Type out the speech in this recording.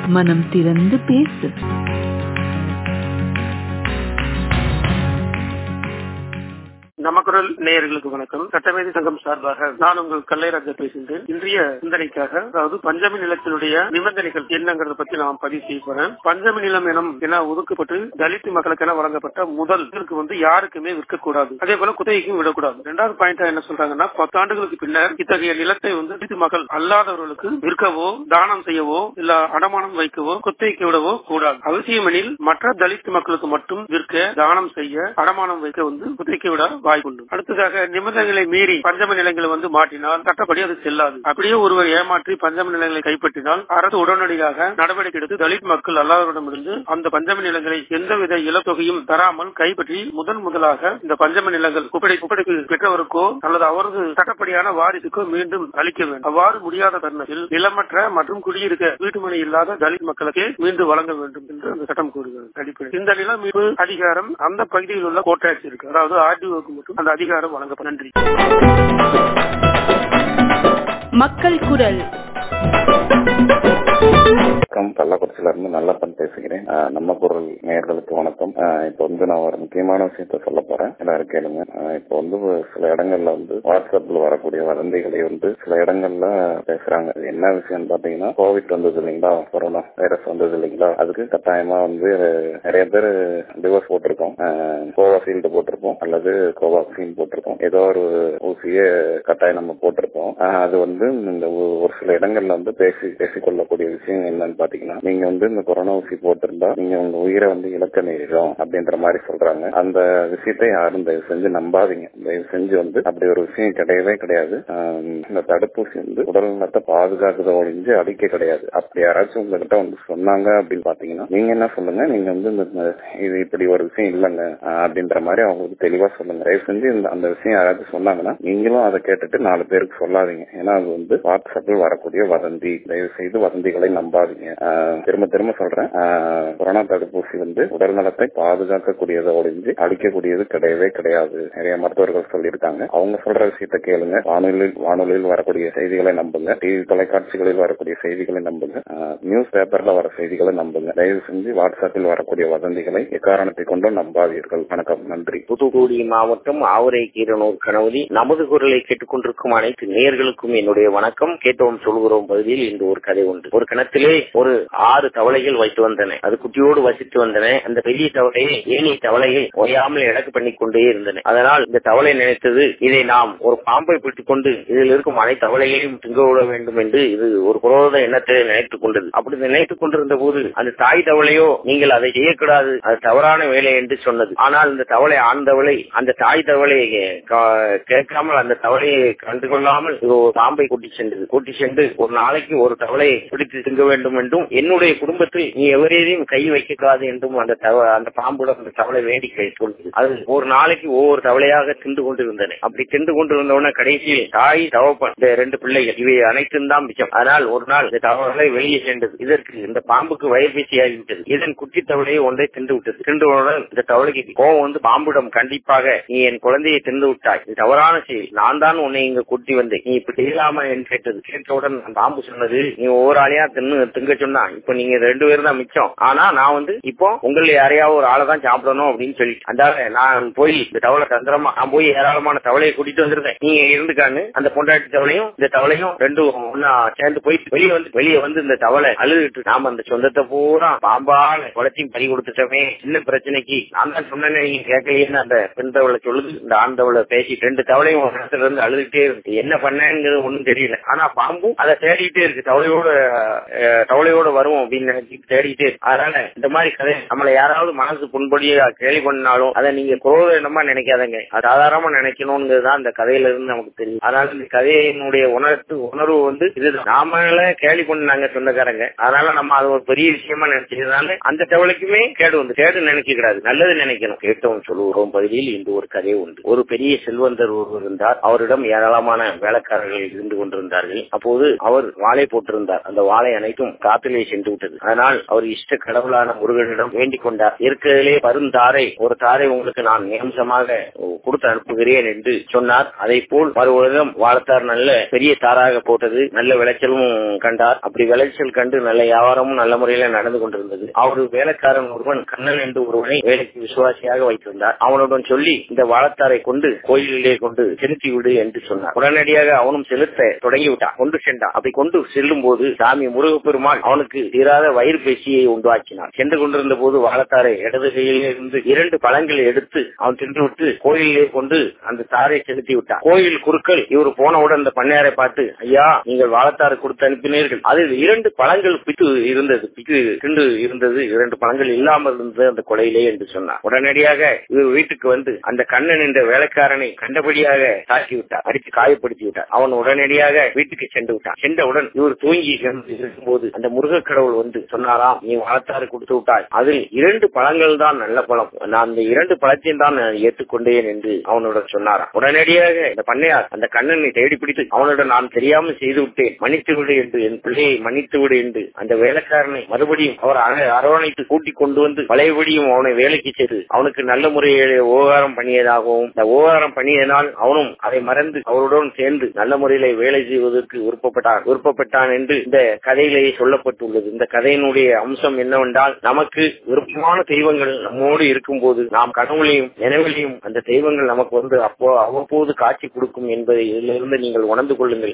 மனம் திறந்து பேசு நமக்குரல் நேயர்களுக்கு வணக்கம் சட்டமேதை சங்கம் சார்பாக நான் உங்கள் கல்லைராஜா பேசுகின்றேன் இன்றைய சிந்தனைக்காக அதாவது பஞ்சமி நிலத்தினுடைய நிபந்தனைகள் என்னங்கிறத பத்தி நான் பதிவு செய்ய போறேன் பஞ்சமி நிலம் எனம் என ஒதுக்கப்பட்டு தலித் மக்களுக்கு என வழங்கப்பட்ட முதல் இதற்கு வந்து யாருக்குமே விற்கக்கூடாது அதே போல குத்தகைக்கும் விடக்கூடாது ரெண்டாவது பாயிண்ட் என்ன சொல்றாங்கன்னா பத்தாண்டுகளுக்கு பின்னர் இத்தகைய நிலத்தை வந்து தலித் மக்கள் அல்லாதவர்களுக்கு விற்கவோ தானம் செய்யவோ இல்ல அடமானம் வைக்கவோ குத்தகைக்கு விடவோ கூடாது அவசியமெனில் மற்ற தலித் மக்களுக்கு மட்டும் விற்க தானம் செய்ய அடமானம் வைக்க வந்து குத்தகைக்கு விட வாய்ப்புண்டு அடுத்ததாக நிபந்தனைகளை மீறி பஞ்சம நிலங்களை வந்து மாற்றினால் சட்டப்படி அது செல்லாது அப்படியே ஒருவர் ஏமாற்றி பஞ்சம நிலங்களை கைப்பற்றினால் அரசு உடனடியாக நடவடிக்கை எடுத்து தலித் மக்கள் அல்லாதவரிடமிருந்து அந்த பஞ்சம நிலங்களை எந்தவித இலத்தொகையும் தராமல் கைப்பற்றி முதன் முதலாக இந்த பஞ்சம நிலங்கள் குப்படை குப்படைக்கு பெற்றவருக்கோ அல்லது அவரது சட்டப்படியான வாரிசுக்கோ மீண்டும் அளிக்க வேண்டும் அவ்வாறு முடியாத தருணத்தில் நிலமற்ற மற்றும் குடியிருக்க வீட்டுமனை இல்லாத தலித் மக்களுக்கு மீண்டும் வழங்க வேண்டும் என்று அந்த சட்டம் கூறுகிறது அடிப்படை இந்த நில மீட்பு அதிகாரம் அந்த பகுதியில் உள்ள கோட்டாட்சி இருக்கு அதாவது ஆர்டிஓக்கு மட்டும் அந்த அதிகாரம் வழங்கப்படும் நன்றி மக்கள் குரல் வணக்கம் கள்ளக்குறிச்சியில இருந்து நல்லப்பன் பேசுகிறேன் ஆஹ் நம்ம குரல் நேயர்களுக்கு வணக்கம் ஆஹ் இப்போ வந்து நான் ஒரு முக்கியமான விஷயத்த சொல்ல போறேன் எல்லாரும் கேளுங்க ஆஹ் இப்போ வந்து சில இடங்கள்ல வந்து வாட்ஸ்அப்ல வரக்கூடிய வதந்திகளை வந்து சில இடங்கள்ல பேசுறாங்க அது என்ன விஷயம்னு பாத்தீங்கன்னா கோவிட் வந்தது இல்லைங்களா கொரோனா வைரஸ் வந்தது இல்லைங்களா அதுக்கு கட்டாயமா வந்து நிறைய பேர் டிவோர்ஸ் போட்டிருக்கோம் கோவாசீல்டு போட்டிருப்போம் அல்லது கோவாக்சின் போட்டிருப்போம் ஏதோ ஒரு ஊசியே கட்டாயம் நம்ம போட்டிருப்போம் ஆஹ் அது வந்து இந்த ஒ- ஒரு சில இடங்கள்ல வந்து பேசி பேசிக்கொள்ளக்கூடிய விஷயம் என்னன்னு பாத்தீங்கன்னா நீங்க வந்து இந்த கொரோனா ஊசி போட்டிருந்தா நீங்க உங்க உயிரை வந்து இழக்க நேரிடும் அப்படின்ற மாதிரி சொல்றாங்க அந்த விஷயத்தை யாரும் தயவு செஞ்சு நம்பாதீங்க தயவு செஞ்சு வந்து அப்படி ஒரு விஷயம் கிடையவே கிடையாது ஆஹ் இந்த தடுப்பூசி வந்து உடல் நலத்தை பாதுகாக்குத ஒழிஞ்சு அழிக்க கிடையாது அப்படி யாராச்சும் உங்ககிட்ட வந்து சொன்னாங்க அப்படின்னு பாத்தீங்கன்னா நீங்க என்ன சொல்லுங்க நீங்க வந்து இந்த இது இப்படி ஒரு விஷயம் இல்லைங்க ஆஹ் அப்படின்ற மாதிரி அவங்களுக்கு தெளிவா சொல்லுங்க தயவு செஞ்சு இந்த அந்த விஷயம் யாராச்சும் சொன்னாங்கன்னா நீங்களும் அதை கேட்டுட்டு நாலு பேருக்கு சொல்லாதீங்க ஏன்னா அது வந்து வாட்ஸ்அப்பில் வரக்கூடிய வதந்தி தயவு செய்து வதந்திகளை நம்பாதீங்க ஆஹ் திரும்ப திரும்ப சொல்றேன் ஆஹ் கொரோனா தடுப்பூசி வந்து உடல் நலத்தை பாதுகாக்கக்கூடியதை ஒழிஞ்சு அழிக்கக்கூடியது கிடையவே கிடையாது நிறைய மருத்துவர்கள் சொல்லியிருக்காங்க அவங்க சொல்ற விஷயத்த கேளுங்க வானொலியில் வானொலியில் வரக்கூடிய செய்திகளை நம்புங்க டிவி தொலைக்காட்சிகளில் வரக்கூடிய செய்திகளை நம்புங்க நியூஸ் பேப்பர்ல வர செய்திகளை நம்புங்க தயவு செஞ்சு வாட்ஸ்அப்பில் வரக்கூடிய வதந்திகளை எக்காரணத்தை கொண்டும் நம்பாதீர்கள் வணக்கம் நன்றி தூத்துக்குடி மாவட்டம் ஆவுரை கீரனூர் கணவதி நமது குரலை கேட்டுக்கொண்டிருக்கும் அனைத்து நேயர்களுக்கும் என்னுடைய வணக்கம் கேட்டோம் சொல்கிறோம் பகுதியில் இன்று ஒரு கதை உண்டு ஒரு கிணத்திலே ஒரு ஆறு தவளைகள் வைத்து வந்தன அது குட்டியோடு வசித்து வந்தன அந்த பெரிய தவளையை ஏனி தவளையை ஓயாமல் இலக்கு பண்ணி கொண்டே இருந்தன அதனால் இந்த தவளை நினைத்தது இதை நாம் ஒரு பாம்பை பிடித்துக் கொண்டு இதில் இருக்கும் அனைத்து தவளைகளையும் திங்க விட வேண்டும் என்று இது ஒரு குரோத எண்ணத்தை நினைத்துக் கொண்டது அப்படி நினைத்துக் கொண்டிருந்த போது அந்த தாய் தவளையோ நீங்கள் அதை செய்யக்கூடாது அது தவறான வேலை என்று சொன்னது ஆனால் இந்த தவளை ஆண் தவளை அந்த தாய் தவளையை கா- கேட்காமல் அந்த தவளையை கண்டு கொள்ளாமல் இது ஒரு பாம்பை கூட்டி சென்றது கூட்டி சென்று ஒரு நாளைக்கு ஒரு தவளையை பிடித்து திங்க வேண்டும் என்றும் என்னுடைய குடும்பத்தில் நீ எவரையும் கை வைக்கக்கூடாது என்றும் அந்த தவ- அந்த பாம்புடன் அந்த தவளை வேடிக்கை சொல்லுது அது ஒரு நாளைக்கு ஒவ்வொரு தவளையாக தின்று கொண்டிருந்தன அப்படி தின்று கொண்டிருந்தவன கடைசியில் தாய் தவப்பன் இந்த ரெண்டு பிள்ளைகள் இவை அனைத்தும் தான் மிச்சம் அதனால் ஒரு நாள் இந்த தவளை வெளியே சென்றது இதற்கு இந்த பாம்புக்கு வயபேசி ஆகிவிட்டது இதன் குட்டி தவளையை ஒன்றை தின்று விட்டது தின்றுவுடன் இந்த தவளைக்கு கோவம் வந்து பாம்பிடம் கண்டிப்பாக நீ என் குழந்தையை தின்று விட்டாய் இது தவறான செயல் நான் தான் உன்னை இங்க கூட்டி வந்தேன் நீ இப்படி செய்யலாமா என்று கேட்டது கேட்டவுடன் அந்த பாம்பு சொன்னது நீ ஒவ்வொரு ஆளையா தின்னு திங்க சொன்னா இப்ப நீங்க ரெண்டு பேரும் தான் மிச்சம் ஆனா நான் வந்து இப்போ உங்களை யாரையாவது ஒரு ஆளை தான் சாப்பிடணும் அப்படின்னு சொல்லி அந்த நான் போய் இந்த தவளை தந்திரமா நான் போய் ஏராளமான தவளையை கூட்டிட்டு வந்திருக்கேன் நீங்க இருந்துக்கான்னு அந்த பொண்டாட்டி தவளையும் இந்த தவளையும் ரெண்டும் ஒன்னா சேர்ந்து போய் வெளியே வந்து வெளியே வந்து இந்த தவளை அழுதுட்டு நாம அந்த சொந்தத்தை பூரா பாம்பால குளத்தையும் பறி கொடுத்துட்டோமே சின்ன பிரச்சனைக்கு நான் தான் சொன்னேனே நீங்க கேட்கலையேன்னு அந்த பெண் தவளை சொல்லுது இந்த ஆண் தவளை பேசி ரெண்டு தவளையும் ஒரு இடத்துல இருந்து அழுதுட்டே இருக்கு என்ன பண்ணேங்கிறது ஒண்ணும் தெரியல ஆனா பாம்பும் அதை தேடிட்டே இருக்கு தவளையோட அஹ், தவளையோட வரும் அப்படின்னு நினைச்சு தேடிட்டே இருக்கு அதனால இந்த மாதிரி கதை நம்மள யாராவது மனசு புண்படியா கேள்வி பண்ணாலும் அதை நீங்க குரோத என்னமா நினைக்காதங்க அது சாதாரணமா நினைக்கணுங்கிறது தான் இந்த கதையில இருந்து நமக்கு தெரியும் அதனால இந்த கதையினுடைய உணர்த்து உணர்வு வந்து இது நாமள கேள்வி பண்ணாங்க சொந்தக்காரங்க அதனால நம்ம அது ஒரு பெரிய விஷயமா நினைச்சதுனால அந்த தவளைக்குமே கேடு வந்து கேடு நினைக்க கூடாது நல்லது நினைக்கணும் கேட்டவன் சொல்லுகிறோம் பகுதியில் இன்று ஒரு கதை உண்டு ஒரு பெரிய செல்வந்தர் ஒருவர் இருந்தார் அவரிடம் ஏராளமான வேலைக்காரர்கள் இருந்து கொண்டிருந்தார்கள் அப்போது அவர் வாழை போட்டிருந்தார் அந்த வாழை அனைத்தும் காத்து கோபத்திலே சென்று விட்டது அதனால் அவர் இஷ்ட கடவுளான முருகனிடம் வேண்டிக் கொண்டார் இருக்கிறதிலே பருந்தாரை ஒரு தாரை உங்களுக்கு நான் நியம்சமாக கொடுத்து அனுப்புகிறேன் என்று சொன்னார் அதை போல் மறுபடியும் வாழத்தார் நல்ல பெரிய தாராக போட்டது நல்ல விளைச்சலும் கண்டார் அப்படி விளைச்சல் கண்டு நல்ல வியாபாரமும் நல்ல முறையில நடந்து கொண்டிருந்தது அவரு வேலைக்காரன் ஒருவன் கண்ணன் என்று ஒருவனை வேலைக்கு விசுவாசியாக வைத்திருந்தார் அவனுடன் சொல்லி இந்த வாழத்தாரை கொண்டு கோயிலிலே கொண்டு செலுத்தி விடு என்று சொன்னார் உடனடியாக அவனும் செலுத்த தொடங்கி விட்டான் கொண்டு சென்றான் அப்படி கொண்டு செல்லும் போது சாமி முருகப்பெருமாள் அவனுக்கு தீராத வயிறு பேசியை உண்டாக்கினார் சென்று கொண்டிருந்த போது வாழத்தாரை இடது கையிலே இருந்து இரண்டு பழங்களை எடுத்து அவன் தின்றுவிட்டு கோயிலே கொண்டு அந்த தாரை செலுத்தி விட்டான் கோயில் குருக்கள் இவர் போனவுடன் அந்த பண்ணையாரை பார்த்து ஐயா நீங்கள் வாழத்தாறு கொடுத்து அனுப்பினீர்கள் அதில் இரண்டு பழங்கள் பித்து இருந்தது பித்து திண்டு இருந்தது இரண்டு பழங்கள் இல்லாமல் இருந்தது அந்த கொலையிலே என்று சொன்னார் உடனடியாக இவர் வீட்டுக்கு வந்து அந்த கண்ணன் என்ற வேலைக்காரனை கண்டபடியாக தாக்கி விட்டார் அடித்து காயப்படுத்தி விட்டார் அவன் உடனடியாக வீட்டுக்கு சென்று விட்டான் சென்றவுடன் இவர் தூங்கி இருக்கும்போது அந்த முருக கடவுள் வந்து சொன்னாராம் நீ வாழத்தாறு கொடுத்து விட்டாய் அதில் இரண்டு பழங்கள் தான் நல்ல பழம் நான் அந்த இரண்டு பழத்தையும் தான் நான் ஏற்றுக்கொண்டேன் என்று அவனுடன் சொன்னாராம் உடனடியாக இந்த பண்ணையார் அந்த கண்ணனை தேடி பிடித்து அவனுடன் நான் தெரியாமல் செய்து விட்டேன் மன்னித்து விடு என்று என் பிள்ளையை மன்னித்து விடு என்று அந்த வேலைக்காரனை மறுபடியும் அவர் அர- அரவணைத்து கூட்டிக் கொண்டு வந்து பழையபடியும் அவனை வேலைக்கு செய்து அவனுக்கு நல்ல முறையில் உபகாரம் பண்ணியதாகவும் இந்த உபகாரம் பண்ணியதனால் அவனும் அதை மறந்து அவருடன் சேர்ந்து நல்ல முறையில வேலை செய்வதற்கு விருப்பப்பட்டான் விருப்பப்பட்டான் என்று இந்த கதையிலேயே சொல்லப்பட்டுள்ளது இந்த கதையினுடைய அம்சம் என்னவென்றால் நமக்கு விருப்பமான தெய்வங்கள் நம்மோடு இருக்கும்போது நாம் கனவுலையும் நினைவிலையும் அந்த தெய்வங்கள் நமக்கு வந்து அப்போ அவ்வப்போது காட்சி கொடுக்கும் என்பதை இதிலிருந்து நீங்கள் உணர்ந்து கொள்ளுங்கள்